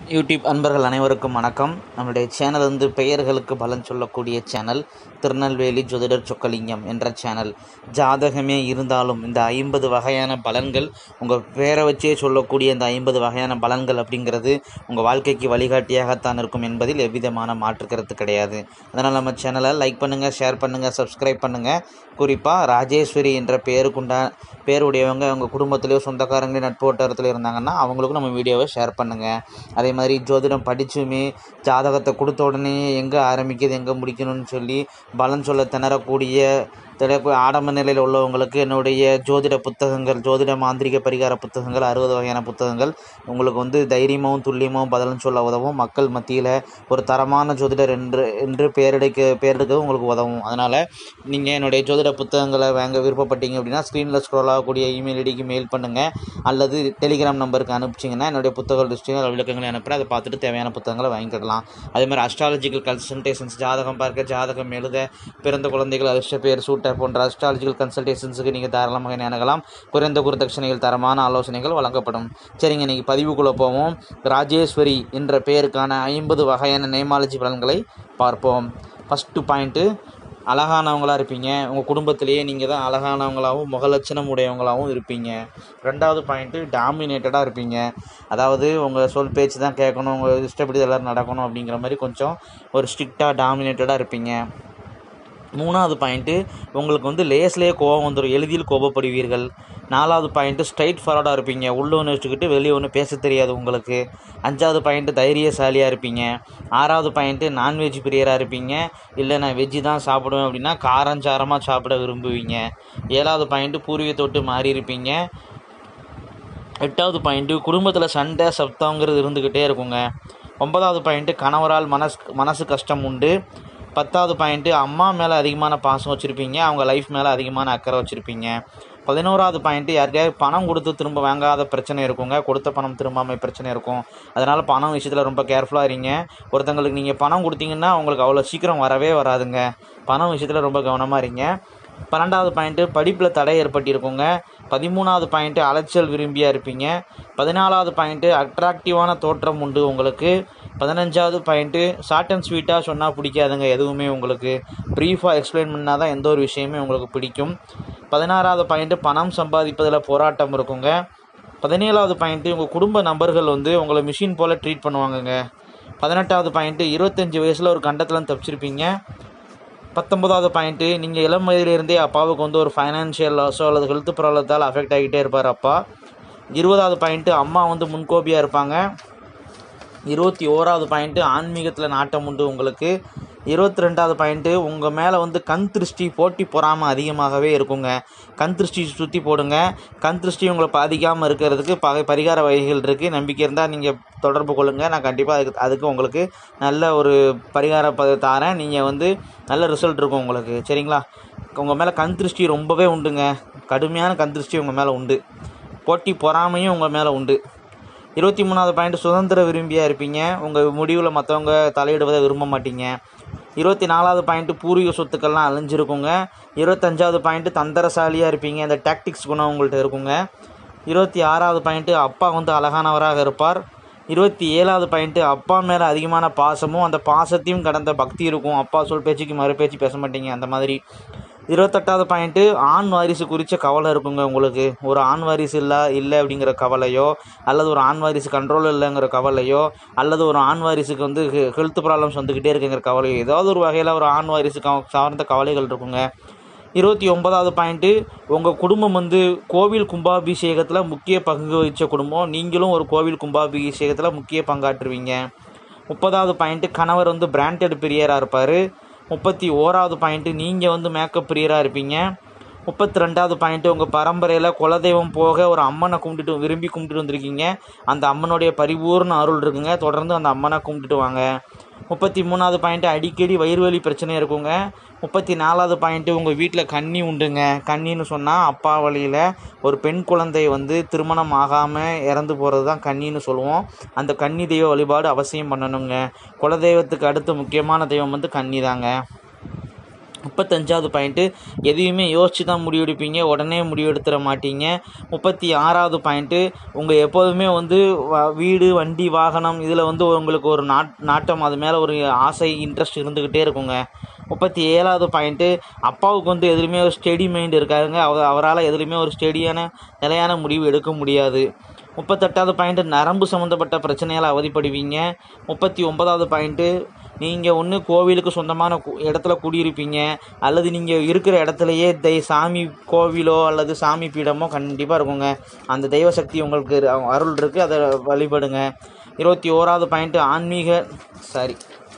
YouTube அன்பர்கள் அனைவருக்கும் வணக்கம் நம்மளுடைய சேனல் வந்து பெயர்களுக்கு பலன் சொல்லக்கூடிய சேனல் திருநெல்வேலி ஜோதிடர் சொக்கலிங்கம் என்ற சேனல் ஜாதகமே இருந்தாலும் இந்த ஐம்பது வகையான பலன்கள் உங்கள் பேரை வச்சே சொல்லக்கூடிய இந்த ஐம்பது வகையான பலன்கள் அப்படிங்கிறது உங்கள் வாழ்க்கைக்கு வழிகாட்டியாகத்தான் இருக்கும் என்பதில் எவ்விதமான மாற்று கருத்து கிடையாது அதனால் நம்ம சேனலை லைக் பண்ணுங்கள் ஷேர் பண்ணுங்கள் சப்ஸ்கிரைப் பண்ணுங்கள் குறிப்பாக ராஜேஸ்வரி என்ற பேருக்குண்டா பேருடையவங்க அவங்க குடும்பத்திலேயோ சொந்தக்காரங்களே நட்பு வட்டாரத்தில் இருந்தாங்கன்னா அவங்களுக்கும் நம்ம வீடியோவை ஷேர் பண்ணுங்கள் அதே மாதிரி ஜோதிடம் படிச்சுமே ஜாதகத்தை கொடுத்த உடனே எங்கே ஆரம்பிக்கிறது எங்கே முடிக்கணும்னு சொல்லி பலன் சொல்ல திணறக்கூடிய திட ஆடம்ப நிலையில் உள்ளவங்களுக்கு என்னுடைய ஜோதிட புத்தகங்கள் ஜோதிட மாந்திரிக பரிகார புத்தகங்கள் அறுபது வகையான புத்தகங்கள் உங்களுக்கு வந்து தைரியமாகவும் துல்லியமாகவும் பதிலும் சொல்ல உதவும் மக்கள் மத்தியில் ஒரு தரமான ஜோதிடர் என்று என்று பேரெடுக்க பேரெடுக்க உங்களுக்கு உதவும் அதனால் நீங்கள் என்னுடைய ஜோதிட புத்தகங்களை வாங்க விருப்பப்பட்டீங்க அப்படின்னா ஸ்க்ரீனில் ஸ்க்ரோல் ஆகக்கூடிய இமெயில் ஐடிக்கு மெயில் பண்ணுங்கள் அல்லது டெலிகிராம் நம்பருக்கு அனுப்பிச்சிங்கன்னா என்னுடைய புத்தக லிஸ்ட்டுகள் விளக்கங்களை அனுப்புகிறேன் அதை பார்த்துட்டு தேவையான புத்தகங்களை வாங்கிக்கிடலாம் அதே மாதிரி அஸ்ட்ராலஜிக்கல் கன்சல்டேஷன்ஸ் ஜாதகம் பார்க்க ஜாதகம் எழுத பிறந்த குழந்தைகள் அதிர்ஷ்ட பேர் சூட்டர் போன்ற அஸ்ட்ராலஜிக்கல் கன்சல்டேஷன்ஸுக்கு நீங்கள் தாராளமாக அணுகலாம் குறைந்த குருதட்சணைகள் தரமான ஆலோசனைகள் வழங்கப்படும் சரிங்க இன்றைக்கி பதிவுக்குள்ளே போவோம் ராஜேஸ்வரி என்ற பெயருக்கான ஐம்பது வகையான நேமாலஜி பலன்களை பார்ப்போம் ஃபஸ்ட்டு பாயிண்ட்டு அழகானவங்களாக இருப்பீங்க உங்கள் குடும்பத்திலேயே நீங்கள் தான் அழகானவங்களாகவும் முகலட்சணம் உடையவங்களாகவும் இருப்பீங்க ரெண்டாவது பாயிண்ட்டு டாமினேட்டடாக இருப்பீங்க அதாவது உங்கள் சொல் பேச்சு தான் கேட்கணும் உங்கள் இஷ்டப்படி எல்லோரும் நடக்கணும் அப்படிங்கிற மாதிரி கொஞ்சம் ஒரு ஸ்ட்ரிக்டாக டாமினேட்டடாக இருப்பீங்க மூணாவது பாயிண்ட்டு உங்களுக்கு வந்து லேஸ்லேயே கோபம் வந்துடும் எளிதில் கோபப்படுவீர்கள் நாலாவது பாயிண்ட்டு ஸ்ட்ரைட் ஃபார்வர்டாக இருப்பீங்க உள்ள ஒன்று வச்சுக்கிட்டு வெளியே ஒன்று பேச தெரியாது உங்களுக்கு அஞ்சாவது பாயிண்ட்டு தைரியசாலியாக இருப்பீங்க ஆறாவது பாயிண்ட்டு நான்வெஜ் பிரியராக இருப்பீங்க இல்லை நான் வெஜ்ஜு தான் சாப்பிடுவேன் அப்படின்னா காரஞ்சாரமாக சாப்பிட விரும்புவீங்க ஏழாவது பாயிண்ட்டு பூர்வீகத்தொட்டு மாறி இருப்பீங்க எட்டாவது பாயிண்ட்டு குடும்பத்தில் சண்டை சப்தங்கிறது இருந்துக்கிட்டே இருக்குங்க ஒன்பதாவது பாயிண்ட்டு கணவரால் மனசு மனசு கஷ்டம் உண்டு பத்தாவது பாயிண்ட்டு அம்மா மேலே அதிகமான பாசம் வச்சுருப்பீங்க அவங்க லைஃப் மேலே அதிகமான அக்கறை வச்சுருப்பீங்க பதினோராவது பாயிண்ட்டு யார்கிட்டயாவது பணம் கொடுத்து திரும்ப வாங்காத பிரச்சனை இருக்குங்க கொடுத்த பணம் திரும்பாமல் பிரச்சனை இருக்கும் அதனால் பணம் விஷயத்தில் ரொம்ப கேர்ஃபுல்லாக இருங்க ஒருத்தங்களுக்கு நீங்கள் பணம் கொடுத்தீங்கன்னா உங்களுக்கு அவ்வளோ சீக்கிரம் வரவே வராதுங்க பணம் விஷயத்தில் ரொம்ப கவனமாக இருங்க பன்னெண்டாவது பாயிண்ட்டு படிப்பில் தடை ஏற்பட்டிருக்குங்க பதிமூணாவது பாயிண்ட்டு அலைச்சல் விரும்பியாக இருப்பீங்க பதினாலாவது பாயிண்ட்டு அட்ராக்டிவான தோற்றம் உண்டு உங்களுக்கு பதினஞ்சாவது பாயிண்ட்டு ஷார்ட் அண்ட் ஸ்வீட்டாக சொன்னால் பிடிக்காதுங்க எதுவுமே உங்களுக்கு ப்ரீஃபாக எக்ஸ்பிளைன் பண்ணால் தான் எந்த ஒரு விஷயமே உங்களுக்கு பிடிக்கும் பதினாறாவது பாயிண்ட்டு பணம் சம்பாதிப்பதில் போராட்டம் இருக்குங்க பதினேழாவது பாயிண்ட்டு உங்கள் குடும்ப நபர்கள் வந்து உங்களை மிஷின் போல் ட்ரீட் பண்ணுவாங்கங்க பதினெட்டாவது பாயிண்ட்டு இருபத்தஞ்சி வயசில் ஒரு கண்டத்தில் தப்பிச்சிருப்பீங்க பத்தொன்பதாவது பாயிண்ட்டு நீங்கள் இளம் வயதிலிருந்தே அப்பாவுக்கு வந்து ஒரு ஃபைனான்ஷியல் லாஸோ அல்லது ஹெல்த் ப்ராப்ளத்தால் அஃபெக்ட் ஆகிட்டே இருப்பார் அப்பா இருபதாவது பாயிண்ட்டு அம்மா வந்து முன்கோபியாக இருப்பாங்க இருபத்தி ஓராவது பாயிண்ட்டு ஆன்மீகத்தில் நாட்டம் உண்டு உங்களுக்கு இருபத்தி ரெண்டாவது பாயிண்ட்டு உங்கள் மேலே வந்து கண் திருஷ்டி போட்டி பொறாமல் அதிகமாகவே இருக்குங்க கண் திருஷ்டி சுற்றி போடுங்க கண் திருஷ்டி உங்களை பாதிக்காமல் இருக்கிறதுக்கு பகை பரிகார வகைகள் இருக்குது நம்பிக்கை இருந்தால் நீங்கள் தொடர்பு கொள்ளுங்கள் நான் கண்டிப்பாக அதுக்கு அதுக்கு உங்களுக்கு நல்ல ஒரு பரிகார ப தாரேன் நீங்கள் வந்து நல்ல ரிசல்ட் இருக்கும் உங்களுக்கு சரிங்களா உங்கள் மேலே கண் திருஷ்டி ரொம்பவே உண்டுங்க கடுமையான கண் திருஷ்டி உங்கள் மேலே உண்டு போட்டி பொறாமையும் உங்கள் மேலே உண்டு இருபத்தி மூணாவது பாயிண்ட் சுதந்திர விரும்பியாக இருப்பீங்க உங்கள் முடிவில் மற்றவங்க தலையிடுவதை விரும்ப மாட்டீங்க இருபத்தி நாலாவது பாயிண்ட்டு பூர்வீக சொத்துக்கள்லாம் அழிஞ்சிருக்குங்க இருபத்தஞ்சாவது பாயிண்ட்டு தந்திரசாலியாக இருப்பீங்க இந்த டாக்டிக்ஸ் குணம் உங்கள்கிட்ட இருக்குங்க இருபத்தி ஆறாவது பாயிண்ட்டு அப்பா வந்து அழகானவராக இருப்பார் இருபத்தி ஏழாவது பாயிண்ட்டு அப்பா மேலே அதிகமான பாசமும் அந்த பாசத்தையும் கடந்த பக்தி இருக்கும் அப்பா சொல் பேச்சுக்கு மறு பேச்சு பேச மாட்டீங்க அந்த மாதிரி இருபத்தெட்டாவது பாயிண்ட்டு ஆண் வாரிசு குறித்த கவலை இருக்குங்க உங்களுக்கு ஒரு ஆண் வாரிசு இல்லை இல்லை அப்படிங்கிற கவலையோ அல்லது ஒரு ஆண் வாரிசு கண்ட்ரோல் இல்லைங்கிற கவலையோ அல்லது ஒரு ஆண் வாரிசுக்கு வந்து ஹெல்த் ப்ராப்ளம்ஸ் வந்துக்கிட்டே இருக்குங்கிற கவலையோ ஏதாவது ஒரு வகையில் ஒரு ஆண் வாரிசு க சார்ந்த கவலைகள் இருக்குங்க இருபத்தி ஒன்பதாவது பாயிண்ட்டு உங்கள் குடும்பம் வந்து கோவில் கும்பாபிஷேகத்தில் முக்கிய பங்கு வகித்த குடும்பம் நீங்களும் ஒரு கோவில் கும்பாபிஷேகத்தில் முக்கிய பங்காற்றுவீங்க முப்பதாவது பாயிண்ட்டு கணவர் வந்து பிராண்டட் பிரியராக இருப்பார் முப்பத்தி ஓராவது பாயிண்ட்டு நீங்கள் வந்து மேக்கப் பிரியராக இருப்பீங்க முப்பத்தி ரெண்டாவது பாயிண்ட்டு உங்கள் பரம்பரையில் குலதெய்வம் போக ஒரு அம்மனை கும்பிட்டுட்டு விரும்பி கும்பிட்டுட்டு வந்திருக்கீங்க அந்த அம்மனுடைய பரிபூர்ண அருள் இருக்குங்க தொடர்ந்து அந்த அம்மனை கும்பிட்டுட்டு வாங்க முப்பத்தி மூணாவது பாயிண்ட்டு அடிக்கடி வயிறு வலி பிரச்சனை இருக்குங்க முப்பத்தி நாலாவது பாயிண்ட்டு உங்கள் வீட்டில் கன்னி உண்டுங்க கன்னின்னு சொன்னால் அப்பா வழியில் ஒரு பெண் குழந்தை வந்து திருமணம் ஆகாமல் இறந்து போகிறது தான் கன்னின்னு சொல்லுவோம் அந்த கன்னி தெய்வ வழிபாடு அவசியம் பண்ணணுங்க குலதெய்வத்துக்கு அடுத்து முக்கியமான தெய்வம் வந்து கன்னி தாங்க முப்பத்தஞ்சாவது பாயிண்ட்டு எதையுமே யோசித்து தான் முடிவெடுப்பீங்க உடனே முடிவெடுத்துட மாட்டீங்க முப்பத்தி ஆறாவது பாயிண்ட்டு உங்கள் எப்போதுமே வந்து வ- வீடு வண்டி வாகனம் இதில் வந்து உங்களுக்கு ஒரு நாட் நாட்டம் அது மேலே ஒரு ஆசை இன்ட்ரெஸ்ட் இருந்துக்கிட்டே இருக்குங்க முப்பத்தி ஏழாவது பாயிண்ட்டு அப்பாவுக்கு வந்து எதுலையுமே ஒரு ஸ்டெடி மைண்ட் இருக்காருங்க அவர் அவரால் எதுலையுமே ஒரு ஸ்டெடியான நிலையான முடிவு எடுக்க முடியாது முப்பத்தெட்டாவது பாயிண்ட்டு நரம்பு சம்மந்தப்பட்ட பிரச்சனையால் அவதிப்படுவீங்க முப்பத்தி ஒன்பதாவது பாயிண்ட்டு நீங்கள் ஒன்று கோவிலுக்கு சொந்தமான கு- இடத்துல குடியிருப்பீங்க அல்லது நீங்கள் இருக்கிற இடத்துலையே தெய் சாமி கோவிலோ அல்லது சாமி பீடமோ கண்டிப்பாக இருக்குங்க அந்த தெய்வ சக்தி உங்களுக்கு இரு- அருள் இருக்குது அதை வழிபடுங்க இருபத்தி ஓராவது பாயிண்ட்டு ஆன்மீக சாரி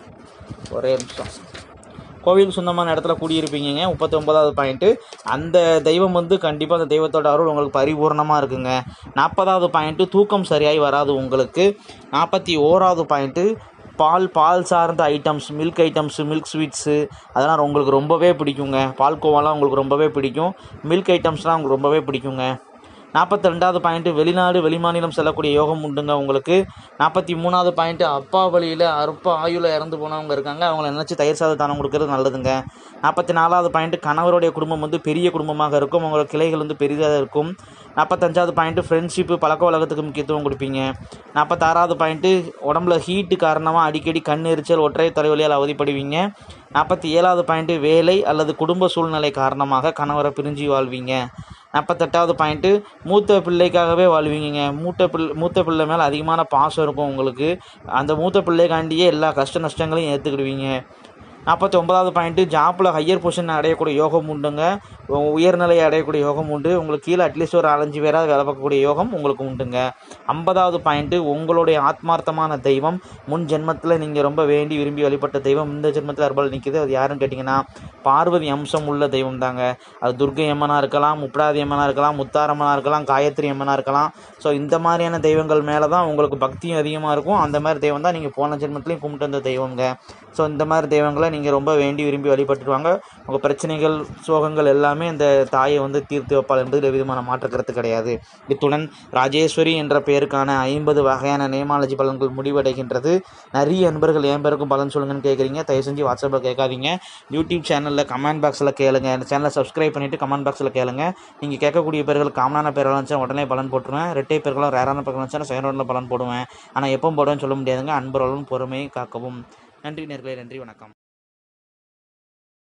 ஒரே நிமிஷம் கோவிலுக்கு சொந்தமான இடத்துல குடியிருப்பீங்க முப்பத்தி ஒன்பதாவது பாயிண்ட்டு அந்த தெய்வம் வந்து கண்டிப்பாக அந்த தெய்வத்தோட அருள் உங்களுக்கு பரிபூர்ணமாக இருக்குங்க நாற்பதாவது பாயிண்ட்டு தூக்கம் சரியாய் வராது உங்களுக்கு நாற்பத்தி ஓராவது பாயிண்ட்டு பால் பால் சார்ந்த items milk items milk sweets அதெல்லாம் உங்களுக்கு ரொம்பவே பிடிக்குங்க பால்கோவாலாம் உங்களுக்கு ரொம்பவே பிடிக்கும் மில்க் ஐட்டம்ஸ்லாம் உங்களுக்கு ரொம்பவே பிடிக்குங்க நாற்பத்தி ரெண்டாவது பாயிண்ட்டு வெளிநாடு வெளிமாநிலம் செல்லக்கூடிய யோகம் உண்டுங்க உங்களுக்கு நாற்பத்தி மூணாவது பாயிண்ட்டு அப்பா வழியில் அற்ப ஆயுள இறந்து போனவங்க இருக்காங்க அவங்கள நினச்சி தயிர் சாதம் தானம் கொடுக்கறது நல்லதுங்க நாற்பத்தி நாலாவது பாயிண்ட்டு கணவருடைய குடும்பம் வந்து பெரிய குடும்பமாக இருக்கும் உங்களோட கிளைகள் வந்து பெரிதாக இருக்கும் நாற்பத்தஞ்சாவது பாயிண்ட்டு ஃப்ரெண்ட்ஷிப்பு பழக்க வழக்கத்துக்கு முக்கியத்துவம் கொடுப்பீங்க நாற்பத்தாறாவது பாயிண்ட்டு உடம்புல ஹீட்டு காரணமாக அடிக்கடி கண் எரிச்சல் ஒற்றை தலைவலியால் அவதிப்படுவீங்க நாற்பத்தி ஏழாவது பாயிண்ட்டு வேலை அல்லது குடும்ப சூழ்நிலை காரணமாக கணவரை பிரிஞ்சு வாழ்வீங்க நாற்பத்தெட்டாவது பாயிண்ட்டு மூத்த பிள்ளைக்காகவே வாழ்வீங்க மூத்த பிள்ளை மூத்த பிள்ளை மேலே அதிகமான பாசம் இருக்கும் உங்களுக்கு அந்த மூத்த பிள்ளைக்காண்டியே எல்லா கஷ்ட நஷ்டங்களையும் ஏற்றுக்கிடுவீங்க நாற்பத்தி ஒன்பதாவது பாயிண்ட்டு ஜாப்பில் ஹையர் பொசிஷன் அடையக்கூடிய யோகம் உண்டுங்க உ- உயர்நிலையை அடையக்கூடிய யோகம் உண்டு உங்களுக்கு கீழே அட்லீஸ்ட் ஒரு நாலஞ்சு பேராக வேலை பார்க்கக்கூடிய யோகம் உங்களுக்கு உண்டுங்க ஐம்பதாவது பாயிண்ட்டு உங்களுடைய ஆத்மார்த்தமான தெய்வம் முன் ஜென்மத்தில் நீங்கள் ரொம்ப வேண்டி விரும்பி வழிபட்ட தெய்வம் இந்த ஜென்மத்தில் அருபால் நிற்குது அது யாருன்னு கேட்டிங்கன்னா பார்வதி அம்சம் உள்ள தெய்வம் தாங்க அது துர்க்கை அம்மனாக இருக்கலாம் முப்படாதி அம்மனாக இருக்கலாம் முத்தாரம்மனாக இருக்கலாம் காயத்ரி அம்மனாக இருக்கலாம் ஸோ இந்த மாதிரியான தெய்வங்கள் மேலே தான் உங்களுக்கு பக்தியும் அதிகமாக இருக்கும் அந்த மாதிரி தெய்வம் தான் நீங்கள் போன ஜென்மத்துலேயும் கும்பிட்டு வந்த தெய்வங்க ஸோ இந்த மாதிரி தெய்வங்களை நீங்கள் ரொம்ப வேண்டி விரும்பி வழிபட்டுட்டு வாங்க உங்கள் பிரச்சனைகள் சோகங்கள் எல்லாமே இந்த தாயை வந்து தீர்த்து வைப்பாள் என்பது விதமான மாற்று கருத்து கிடையாது இத்துடன் ராஜேஸ்வரி என்ற பெயருக்கான ஐம்பது வகையான நேமாலஜி பலன்கள் முடிவடைகின்றது நிறைய நண்பர்கள் என் பேருக்கும் பலன் சொல்லுங்கன்னு கேட்குறீங்க தயவு செஞ்சு வாட்ஸ்அப்பில் கேட்காதீங்க யூடியூப் சேனலில் கமெண்ட் பாக்ஸில் கேளுங்க இந்த சேனலை சப்ஸ்கிரைப் பண்ணிவிட்டு கமெண்ட் பாக்ஸில் கேளுங்க நீங்கள் கேட்கக்கூடிய பேர்கள் காமனான பேர்கள் இருந்துச்சுன்னா உடனே பலன் போட்டுருவேன் ரெட்டை பேர்களும் ரேரான பேர்கள் இருந்துச்சுன்னா செகண்ட் பலன் போடுவேன் ஆனால் எப்போ போடுவேன்னு சொல்ல முடியாதுங்க அன்பர்களும் பொறுமையை காக்கவும் நன்றி நேர்களே நன்றி வணக்கம்